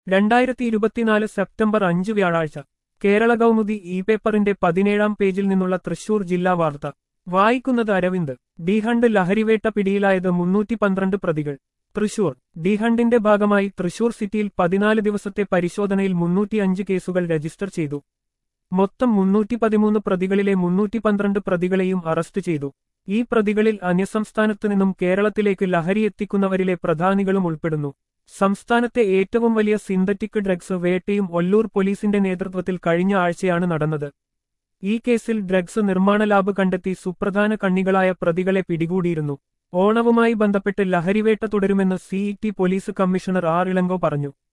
രണ്ടായിരത്തി ഇരുപത്തിനാല് സെപ്റ്റംബർ അഞ്ച് വ്യാഴാഴ്ച കേരള കൗമുദി ഇ പേപ്പറിന്റെ പതിനേഴാം പേജിൽ നിന്നുള്ള തൃശൂർ ജില്ലാ വാർത്ത വായിക്കുന്നത് അരവിന്ദ് ഡിഹണ്ട് ലഹരിവേട്ട പിടിയിലായത് മുന്നൂറ്റി പന്ത്രണ്ട് പ്രതികൾ തൃശൂർ ഡിഹണ്ടിന്റെ ഭാഗമായി തൃശൂർ സിറ്റിയിൽ പതിനാല് ദിവസത്തെ പരിശോധനയിൽ മുന്നൂറ്റിയഞ്ച് കേസുകൾ രജിസ്റ്റർ ചെയ്തു മൊത്തം മുന്നൂറ്റി പതിമൂന്ന് പ്രതികളിലെ മുന്നൂറ്റി പന്ത്രണ്ട് പ്രതികളെയും അറസ്റ്റ് ചെയ്തു ഈ പ്രതികളിൽ അന്യസംസ്ഥാനത്തു നിന്നും കേരളത്തിലേക്ക് ലഹരി എത്തിക്കുന്നവരിലെ പ്രധാനികളും ഉൾപ്പെടുന്നു സംസ്ഥാനത്തെ ഏറ്റവും വലിയ സിന്തറ്റിക് ഡ്രഗ്സ് വേട്ടയും ഒല്ലൂർ പോലീസിന്റെ നേതൃത്വത്തിൽ കഴിഞ്ഞ ആഴ്ചയാണ് നടന്നത് ഈ കേസിൽ ഡ്രഗ്സ് നിർമ്മാണ ലാബ് കണ്ടെത്തി സുപ്രധാന കണ്ണികളായ പ്രതികളെ പിടികൂടിയിരുന്നു ഓണവുമായി ബന്ധപ്പെട്ട് ലഹരിവേട്ട തുടരുമെന്ന് city police commissioner R Ilango പറഞ്ഞു